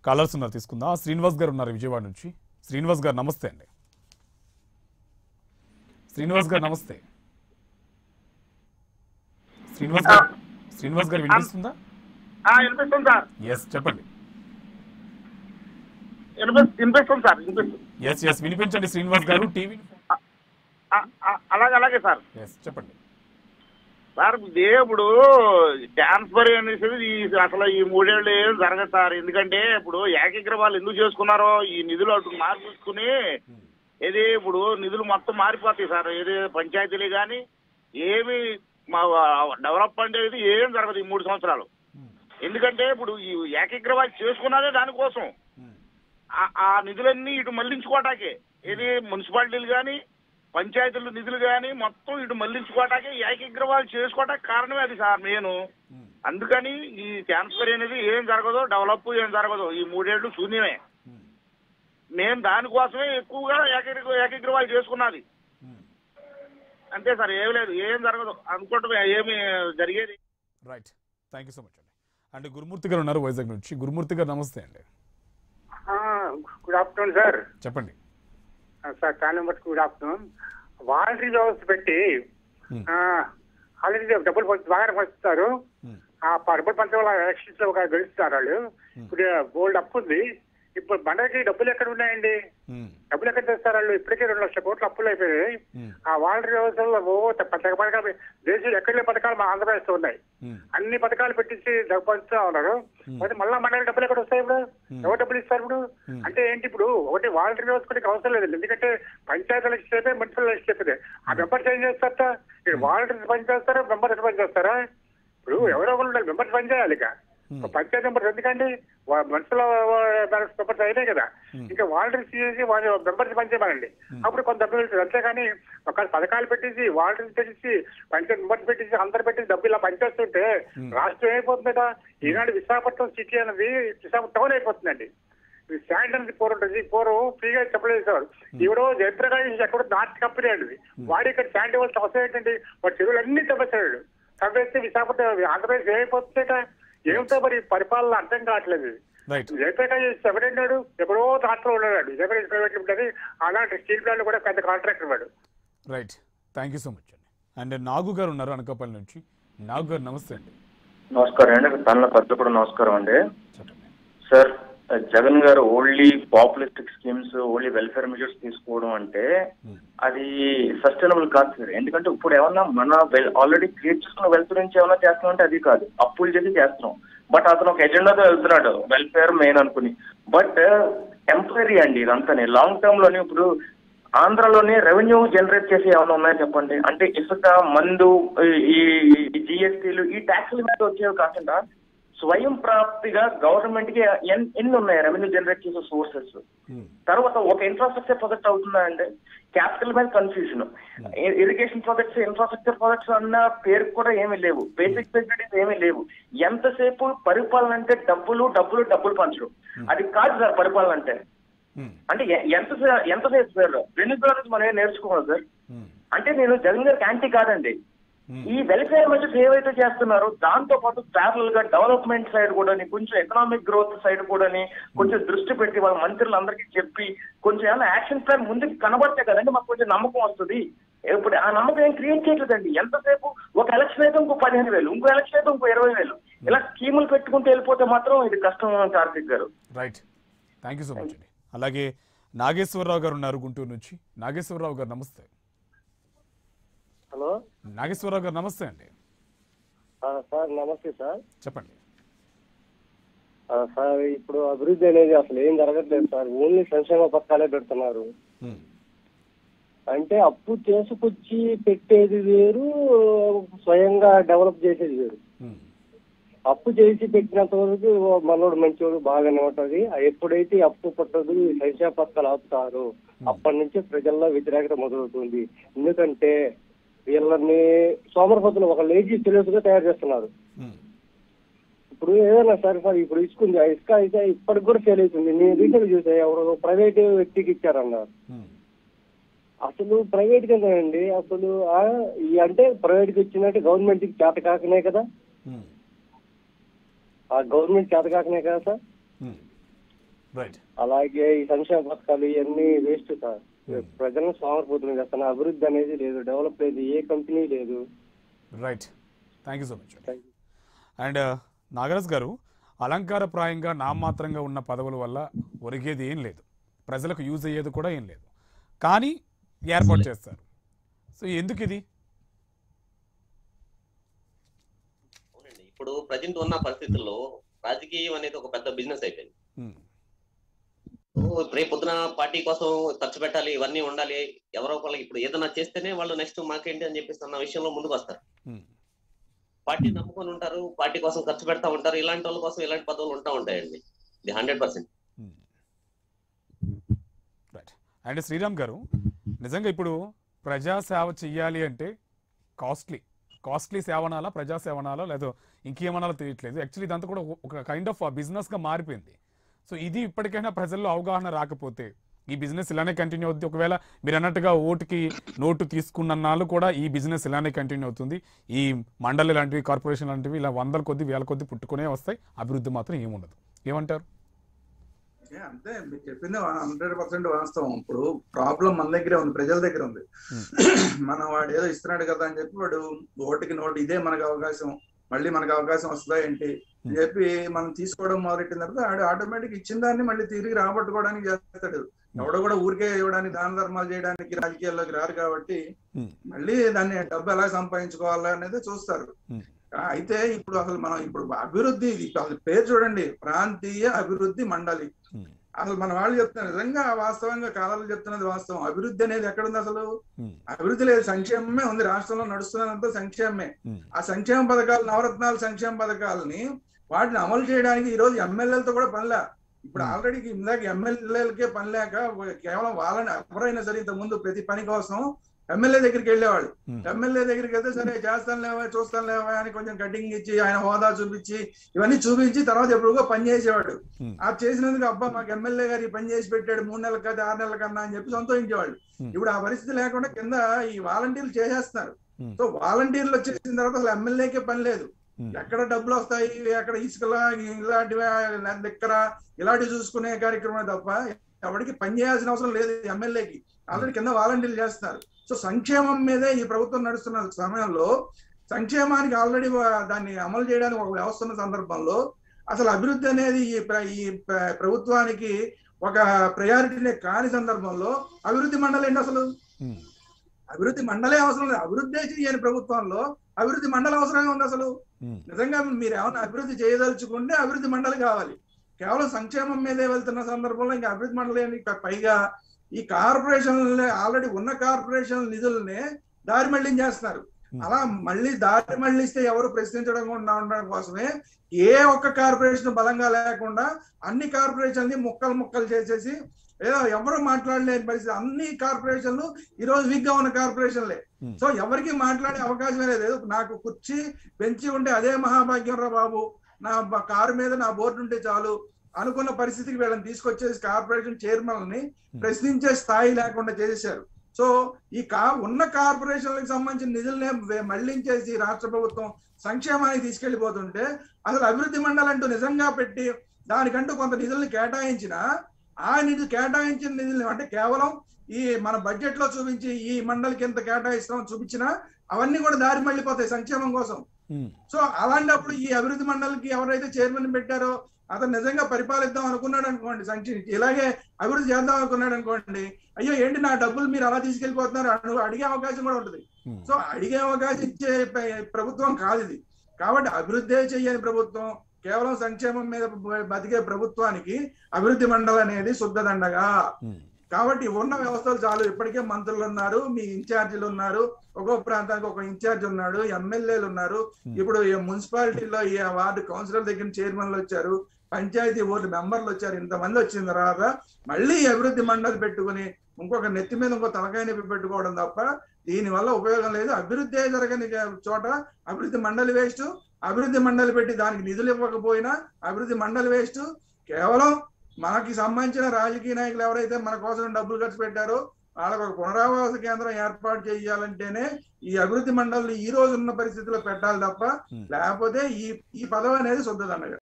Callers ఉన్నారు తీసుకుందాం ఆ, శ్రీనివాస్ గారు ఉన్నారు విజయవాడ నుంచి శ్రీనివాస్ గారు నమస్తే అండి శ్రీనివాస్ గారు నమస్తే శ్రీనివాస్ గారు శ్రీనివాస్ గారు వినిపిస్తుందా ఆ, వినిపిస్తుంది సార్ ఎస్ చెప్పండి వినిపి- వినిపిస్తుంది సార్ వినిపిస్తుంది ఎస్ ఎస్ వినిపించండి శ్రీనివాస్ గారు టీవీ ఆ, ఆ, అలాగే అలాగే సార్ ఎస్ చెప్పండి సార్ ఇదే ఇప్పుడు ట్రాన్స్ఫర్ అనేసి ఈ అసలు ఈ మూడేళ్ళు ఏం జరగదు సార్ ఎందుకంటే ఇప్పుడు ఏకగ్రవాలు ఎందుకు చేసుకున్నారో ఈ నిధులు అటు మార్చుకుని ఏది ఇప్పుడు నిధులు మొత్తం మారిపోతాయి సార్ ఏది పంచాయతీలు కానీ ఏమి మా డెవలప్మెంట్ అనేది ఏం జరగదు ఈ మూడు సంవత్సరాలు ఎందుకంటే ఇప్పుడు ఈ ఏకగ్రవాలు చేసుకున్నదే దానికోసం ఆ- ఆ నిధులన్నీ ఇటు మళ్లించుకోవటాకే ఏది మున్సిపాలిటీలు కానీ పంచాయతీలు నిధులు కానీ మొత్తం ఇటు మళ్లించుకోవటాకే ఏకగ్రవాలు చేసుకోవటానికి కారణమే అది సార్ నేను అందుకని ఈ ట్రాన్స్ఫర్ అనేది ఏం జరగదు డెవలప్ ఏం జరగదు ఈ మూడేళ్లు శూన్యమే నేను దానికోసమే ఎక్కువగా ఏకగ్ర ఏకగ్రవాలు చేసుకున్నది అంతే సార్ ఏం లేదు ఏం జరగదు అనుకుంటే ఏమి జరిగేది right thank you so much అండి అండ్ గురుమూర్తి గారు ఉన్నారు వైజాగ్ నుంచి గురుమూర్తి గారు నమస్తే అండి గుడ్ ఆఫ్టర్నూన్ సార్ చెప్పండి సార్ చాలా మటుకు గుడ్ ఆఫ్టర్నూన్ వాలంటరీ వ్యవస్థ పెట్టి Hmm. ఆల్రెడీ డబ్బులు పంచు- బాగానే పంచుతారు Hmm. ఆ ప- డబ్బులు పంచే వాళ్ళ ఎలక్షన్స్ లో ఒక గెలుస్తారు వాళ్ళు ఇప్పుడు గోల్డ్ అప్పు ఉంది ఇప్పుడు బండకి డబ్బులు ఎక్కడ ఉన్నాయండి Hmm. డబ్బులు ఎక్కడ తెస్తారు వాళ్ళు ఇప్పటికే రెండు లక్షల కోట్లు అప్పులు అయిపోయాయి Hmm. ఆ వాలంటరీ వ్యవస్థలో ఓ పథక పథకాలు దేశంలో ఎక్కడ లేని పథకాలు మా ఆంధ్రప్రదేశ్ లో ఉన్నాయి Hmm. అన్ని పథకాలు పెట్టించి డబ్బు పంచుతా ఉన్నారు మరి మళ్ళా మన డబ్బులు ఎక్కడ వస్తాయి ఇప్పుడు ఎవరు డబ్బులు ఇస్తారు ఇప్పుడు అంటే ఏంటి ఇప్పుడు ఒకటి వాలంటీర్ వ్యవస్థ కూడా అవసరం లేదు ఎందుకంటే పంచాయతీ ఎలక్షన్ అయితే మున్సిపల్ ఎలక్షన్ అయితే ఆ మెంబర్స్ ఏం చేస్తారట ఇక్కడ వాలంటీర్స్ పని చేస్తారా మెంబర్స్ పని చేస్తారా ఇప్పుడు ఎవరో ఒకరు ఉండాలి మెంబర్స్ పని చేయాలి ఇక పంచాయతీ మెంబర్స్ ఎందుకండి వా- మున్సిపల్ మెంబర్స్ అయినాయి కదా ఇంకా వాలంటీర్స్ చేసి వాళ్ళ మెంబర్స్ పని చేయమనండి అప్పుడు కొంత డబ్బులు వెళ్తుంది అంతేగాని ఒక పథకాలు పెట్టేసి వాలంటీర్స్ పెట్టేసి పంచాయతీ మెంబర్స్ పెట్టేసి అందరు పెట్టేసి డబ్బులు ఇలా పనిచేస్తుంటే రాష్ట్రం ఏమైపోతుందట ఈనాడు విశాఖపట్నం సిటీ అనేది విశాఖపట్నం టౌన్ అయిపోతుందండి ఈ శాండ్ అనేది పూర్వం ఉంటుంది పూర్వం ఫ్రీగా చెప్పలేదు సార్ ఈవిడో జయంత్రగా ఎక్కడ నార్త్ కంపెనీ అండి వాడి ఇక్కడ శాండ్ ఇవ్వాల్సిన అవసరం ఏంటండి వాడి చెరువులు అన్ని తవ్వేస్తాడు తవ్వేస్తే విశాఖపట్నం ఆంధ్రప్రదేశ్ ఏమైపోతుందట ఏమిటో మరి పరిపాలన అర్థం కావట్లేదు ఇది. రైట్ జయప్రకాష్ ఎవడన్నాడు ఎప్పుడో రాష్ట్రంలో ఉన్నాడు జయప్రకాష్ ప్రైవేట్ లిమిటెడ్ అలాంటి స్టీల్ ప్లాంట్ కూడా పెద్ద కాంట్రాక్టర్ వాడు right thank you so much అండి అండ్ నాగు గారు ఉన్నారు అనకాపల్లి నుంచి నాగు గారు నమస్తే అండి నమస్కారం అండి తనలో పెద్ద కూడా నమస్కారం అండి చెప్పండి sir Jagan garu only populistic schemes only welfare measures తీసుకోవడం అంటే అది సస్టైనబుల్ కాదు సార్ ఎందుకంటే ఇప్పుడు ఏమన్నా మన ఆల్రెడీ క్రియేట్ చేసుకున్న వెల్త్ నుంచి ఏమన్నా చేస్తున్నాం అది కాదు అప్పులు చేసి చేస్తున్నాం బట్ అతను ఒక ఎజెండాతో వెళ్తున్నాడు వెల్ఫేర్ మెయిన్ అనుకుని బట్ టెంపరీ అండి ఇదంతా లాంగ్ టర్మ్ లోనే ఇప్పుడు ఆంధ్రాలోనే రెవెన్యూ జనరేట్ చేసి ఏమైనా ఉన్నాయని చెప్పండి అంటే ఇసుక మందు ఈ జిఎస్టీలు ఈ ట్యాక్స్ల మీద వచ్చేవి కాకుండా స్వయం ప్రాప్తిగా గవర్నమెంట్ కి ఎన్- ఎన్ని ఉన్నాయి రెవెన్యూ జనరేట్ చేసే సోర్సెస్ తర్వాత ఒక ఇన్ఫ్రాస్ట్రక్చర్ ప్రాజెక్ట్ అవుతుందా అంటే క్యాపిటల్ మీద confusion irrigation projects infrastructure projects అన్న పేరు కూడా ఏమీ లేవు బేసిక్ ఫెసిలిటీస్ ఏమీ లేవు ఎంతసేపు పరిపాలన అంటే డబ్బులు డబ్బులు డబ్బులు పంచడం అది కాదు సార్ పరిపాలన అంటే అంటే ఎ- ఎంత సే- ఎంతసేపు సార్ రెండు నుంచి మనం ఏం నేర్చుకోవాలి సార్ అంటే నేను జగన్ గారికి యాంటీ కాదండి ఈ వెల్ఫేర్ మెజర్స్ ఏవైతే చేస్తున్నారో దాంతో పాటు ప్యారల్ గా డెవలప్మెంట్ సైడ్ కూడా కొంచెం ఎకనామిక్ గ్రోత్ సైడ్ కూడా కొంచెం దృష్టి పెట్టి వాళ్ళ మంత్రులందరికీ చెప్పి కొంచెం ఏమైనా యాక్షన్ ప్లాన్ ముందుకు కనబడితే కదండి మాకు కొంచెం నమ్మకం వస్తుంది ఇప్పుడు ఆ నమ్మకం ఏం క్రియేట్ చేయట్లేదండి ఎంతసేపు ఒక ఎలక్షన్ అయితే ఇంకో పదిహేను వేలు ఇంకో ఎలక్షన్ అయితే ఇంకో ఇరవై వేలు ఇలా స్కీములు పెట్టుకుంటూ వెళ్ళిపోతే మాత్రం ఇది కష్టం Karthik garu right thank you so much అండి అలాగే నాగేశ్వరరావు గారు ఉన్నారు గుంటూరు నుంచి నాగేశ్వరరావు గారు నమస్తే హలో నాగేశ్వరరావు గారు నమస్తే అండి ఆ, సార్ నమస్తే సార్ చెప్పండి ఆ, సార్ ఇప్పుడు అభివృద్ధి అనేది అసలు ఏం జరగట్లేదు సార్ ఓన్లీ సంక్షేమ పథకాలే పెడుతున్నారు Hmm. అంటే అప్పు చేసుకొచ్చి పెట్టేది వేరు స్వయంగా డెవలప్ చేసేది వేరు Hmm. అప్పు చేసి పెట్టినంత వరకు మనోడు మంచోడు బాగానే ఉంటది ఎప్పుడైతే అప్పు పట్టదు ఈ సంక్షేమ పథకాలు ఆపుతారు అప్పటి నుంచి ప్రజల్లో వ్యతిరేకత మొదలవుతుంది ఎందుకంటే వీళ్ళని సోమరపతులు ఒక లేజీ గా తయారు చేస్తున్నారు Hmm. ఇప్పుడు ఏదైనా సరే సార్ ఇప్పుడు ఇసుకుంది ఆ ఇసుక అయితే ఇప్పటికి కూడా ఫెయిల్ అవుతుంది నేను రీసెంట్ చూసా ఎవరు ప్రైవేట్ వ్యక్తికి ఇచ్చారన్నారు Hmm. అసలు ప్రైవేట్ కదండి అసలు ఆ, ఈ అంటే ప్రైవేట్ కి ఇచ్చినట్టు గవర్నమెంట్ కి చేత కాకనే కదా Hmm. ఆ గవర్నమెంట్ చేత కాకనే కదా సార్ Hmm. రైట్ అలాగే ఈ సంక్షేమ పథకాలు ఇవన్నీ వేస్ట్ సార్ ప్రజలను సోమరిపోతుంది చేస్తాను అభివృద్ధి అనేది లేదు డెవలప్ లేదు ఏ కంపెనీ లేదు right thank you so much Thank you. And Nagaraj garu అలంకారప్రాయంగా నామాత్రంగా ఉన్న పదవుల వల్ల ఒరిగేది ఏం లేదు ప్రజలకు యూజ్ అయ్యేది కూడా ఏం లేదు కానీ ఏర్పాటు చేస్తారు సో ఎందుకు ఇది అవునండి ఇప్పుడు ప్రజెంట్ ఉన్న పరిస్థితుల్లో రాజకీయం అనేది ఒక పెద్ద బిజినెస్ అయిపోయింది ఉమ్, ఓ, రేపు పొద్దున పార్టీ కోసం ఖర్చు పెట్టాలి ఇవన్నీ ఉండాలి ఎవరో ఒకళ్ళు ఇప్పుడు ఏదైనా చేస్తేనే వాళ్ళు నెక్స్ట్ మాకేంటి అని చెప్పేసి అన్న విషయంలో ముందుకు వస్తారు ఉమ్, పార్టీ నమ్ముకొని ఉంటారు పార్టీ కోసం ఖర్చు పెడతా ఉంటారు ఇలాంటి వాళ్ళ కోసం ఇలాంటి పదవులు ఉంటా ఉంటాయండి ఇది hundred percent um. Right and Sriram garu నిజంగా ఇప్పుడు ప్రజా సేవ చెయ్యాలి అంటే కాస్ట్లీ కాస్ట్లీ సేవనాలా ప్రజా సేవనాలా లేదా ఇంకేమనాలో తెలియట్లేదు యాక్చువల్లీ ఇదంతా కూడా ఒక కైండ్ ఆఫ్ బిజినెస్గా మారిపోయింది సో ఇది ఇప్పటికైనా ప్రజల్లో అవగాహన రాకపోతే ఈ బిజినెస్ ఇలానే కంటిన్యూ అవుతుంది ఒకవేళ మీరు అన్నట్టుగా ఓటుకి నోటు తీసుకున్న నాళ్ళు కూడా ఈ బిజినెస్ ఇలానే కంటిన్యూ అవుతుంది ఈ మండలి లాంటివి కార్పొరేషన్ లాంటివి ఇలా వందల కొద్ది వేల కొద్ది పుట్టుకునే వస్తాయి అభివృద్ధి మాత్రం ఏముండదు ఏమంటారు ఏ, అంతే మీరు చెప్పింది హండ్రెడ్ పర్సెంట్ వాస్తవం ఇప్పుడు ప్రాబ్లం మన దగ్గరే ఉంది ప్రజల దగ్గర ఉంది మనం వాడు ఏదో ఇస్తున్నాడు కదా అని చెప్పి వాడు ఓటుకి నోటు ఇదే మనకు అవకాశం మళ్ళీ మనకు అవకాశం వస్తుందా ఏంటి అని చెప్పి మనం తీసుకోవడం మొదలెట్టిన తర్వాత ఆడు ఆటోమేటిక్ ఇచ్చిన దాన్ని మళ్ళీ తిరిగి రాబట్టుకోవడానికి చేస్తాడు ఎవడో కూడా ఊరికే ఇవ్వడానికి దాన ధర్మాలు చేయడానికి రాజకీయాల్లోకి రారు కాబట్టి Hmm. మళ్ళీ దాన్ని డబ్బు ఎలా సంపాదించుకోవాలా అనేది చూస్తారు Hmm. ఆ, అయితే ఇప్పుడు అసలు మనం ఇప్పుడు అభివృద్ధి ఇది అసలు పేరు చూడండి ప్రాంతీయ అభివృద్ధి మండలి Hmm. అసలు మన వాళ్ళు చెప్తున్నారు నిజంగా వాస్తవంగా కాలాలు చెప్తున్నది వాస్తవం అభివృద్ధి అనేది ఎక్కడుంది అసలు Hmm. అభివృద్ధి లేదు సంక్షేమమే ఉంది రాష్ట్రంలో నడుస్తున్నదంతా సంక్షేమమే Hmm. ఆ సంక్షేమ పథకాలు నవరత్నాలు సంక్షేమ పథకాలని వాటిని అమలు చేయడానికి ఈ రోజు ఎమ్మెల్యేలతో కూడా పనిలే ఇప్పుడు Hmm. ఆల్రెడీ ఇందాక ఎమ్మెల్యేలకే పని లేక కేవలం వాళ్ళని ఎవరైనా సరే ఇంత ముందు ప్రతి పని కోసం ఎమ్మెల్యే దగ్గరికి వెళ్ళేవాళ్ళు Hmm. ఎమ్మెల్యే దగ్గరికి వెళ్తే సరే చేస్తాను లేవా చూస్తాను లేవా అని కొంచెం కటింగ్ ఇచ్చి ఆయన హోదా చూపించి ఇవన్నీ చూపించి తర్వాత ఎప్పుడుగో పని చేసేవాడు Hmm. ఆ చేసినందుకు అబ్బా మాకు ఎమ్మెల్యే గారు ఈ పని చేసి పెట్టాడు మూడు నెలల కదా ఆరు నెలల కన్నా అని చెప్పి సంతోషించేవాళ్ళు Hmm. ఇప్పుడు ఆ పరిస్థితి లేకుండా కింద ఈ వాలంటీర్లు చేసేస్తున్నారు Hmm. సో వాలంటీర్లు వచ్చేసిన తర్వాత అసలు ఎమ్మెల్యేకే పని లేదు Hmm. ఎక్కడ డబ్బులు వస్తాయి ఎక్కడ ఇసుకలా ఇలాంటివి లెక్కర ఇలాంటివి చూసుకునే కార్యక్రమం తప్ప ఎవరికి పని చేయాల్సిన అవసరం లేదు ఎమ్మెల్యేకి ఆల్రెడీ కింద వాలంటీర్లు చేస్తున్నారు సో సంక్షేమం మీదే ఈ ప్రభుత్వం నడుస్తున్న సమయంలో సంక్షేమానికి ఆల్రెడీ దాన్ని అమలు చేయడానికి ఒక వ్యవస్థ ఉన్న సందర్భంలో అసలు అభివృద్ధి అనేది ఈ ప్ర- ఈ ప్ర- ప్రభుత్వానికి ఒక ప్రయారిటీనే కాని సందర్భంలో అభివృద్ధి మండలి ఏంటి అసలు Hmm. అభివృద్ధి మండలే అవసరం లేదు అభివృద్ధి చేయని ప్రభుత్వంలో అభివృద్ధి మండలి అవసరమే ఉంది అసలు Hmm. నిజంగా మీరు ఏమైనా అభివృద్ధి చేయదలుచుకుంటే అభివృద్ధి మండలి కావాలి కేవలం సంక్షేమం మీదే వెళ్తున్న సందర్భంలో ఇంకా అభివృద్ధి మండలి అని ఇంకా పైగా ఈ కార్పొరేషన్ ఆల్రెడీ ఉన్న కార్పొరేషన్ నిధుల్ని దారి మళ్లించేస్తున్నారు Hmm. అలా మళ్ళీ దారి మళ్లిస్తే ఎవరు ప్రశ్నించడం ఉండడం కోసమే ఏ ఒక్క కార్పొరేషన్ బలంగా లేకుండా అన్ని కార్పొరేషన్ ముక్కలు ముక్కలు చేసేసి ఏదో ఎవరు మాట్లాడలేని పరిస్థితి అన్ని కార్పొరేషన్లు ఈ రోజు వీక్ గా ఉన్న కార్పొరేషన్లే Hmm. సో ఎవరికి మాట్లాడే అవకాశమే లేదు ఏదో నాకు కుర్చీ బెంచి ఉంటే అదే మహాభాగ్యం రా బాబు నా బ- కారు మీద నా బోర్డు ఉంటే చాలు అనుకున్న పరిస్థితికి వీళ్ళని తీసుకొచ్చేసి కార్పొరేషన్ చైర్మన్ ని ప్రశ్నించే స్థాయి లేకుండా చేసేశారు సో ఈ కా ఉన్న కార్పొరేషన్లకు సంబంధించిన నిధులనే వే- మళ్లించేసి రాష్ట్ర ప్రభుత్వం సంక్షేమానికి తీసుకెళ్లిపోతుంటే అసలు అభివృద్ధి మండలి అంటూ నిజంగా పెట్టి దానికంటూ కొంత నిధుల్ని కేటాయించిన ఆ నిధి కేటాయించిన నిధుల్ని అంటే కేవలం ఈ మన బడ్జెట్ లో చూపించి ఈ మండలికి ఎంత కేటాయిస్తాం చూపించినా అవన్నీ కూడా దారి మళ్ళీపోతాయి సంక్షేమం కోసం Hmm. సో అలాంటప్పుడు ఈ అభివృద్ధి మండలికి ఎవరైతే చైర్మన్ పెట్టారో అతను నిజంగా పరిపాలిద్దాం అనుకున్నాడు అనుకోండి సంక్షేమ ఇలాగే అభివృద్ధి చేద్దాం అనుకున్నాడు అనుకోండి అయ్యో ఏంటి నా డబ్బులు మీరు అలా తీసుకెళ్లిపోతున్నారు అను అడిగే అవకాశం కూడా ఉంటుంది Hmm. సో అడిగే అవకాశం ఇచ్చే ప్ర- ప్రభుత్వం కాదు ఇది కాబట్టి అభివృద్ధి చేయని ప్రభుత్వం కేవలం సంక్షేమం మీద బ- బతికే ప్రభుత్వానికి అభివృద్ధి మండలి అనేది శుద్ధదండగా Hmm. కాబట్టి ఉన్న వ్యవస్థలు చాలు ఇప్పటికే మంత్రులు ఉన్నారు మీ ఇన్ఛార్జీలు ఉన్నారు ఒక్కొక్క ప్రాంతానికి ఒక ఇన్ఛార్జ్ ఉన్నాడు ఎమ్మెల్యేలు ఉన్నారు ఇప్పుడు ఈ మున్సిపాలిటీలో ఈ వార్డు కౌన్సిలర్ దగ్గర చైర్మన్లు వచ్చారు పంచాయతీ బోర్డు మెంబర్లు వచ్చారు ఇంతమంది వచ్చిన తర్వాత మళ్ళీ ఈ అభివృద్ధి మండలి పెట్టుకుని ఇంకొక నెత్తి మీద ఇంకో తలకాయ నొప్పి పెట్టుకోవడం తప్ప దీని వల్ల ఉపయోగం లేదు అభివృద్ధి జరగని చోట అభివృద్ధి మండలి వేస్ట్ అభివృద్ధి మండలి పెట్టి దానికి నిధులు ఇవ్వకపోయినా అభివృద్ధి మండలి వేస్ట్ కేవలం మనకి సంబంధించిన రాజకీయ నాయకులు ఎవరైతే మన కోసం డబ్బులు ఖర్చు పెట్టారో వాళ్ళకు ఒక పునరావాస కేంద్రం ఏర్పాటు చేయాలంటేనే ఈ అభివృద్ధి మండలిని ఈ రోజు ఉన్న పరిస్థితిలో పెట్టాలి తప్ప Hmm. లేకపోతే ఈ ఈ పదవి అనేది శుద్ధదండగా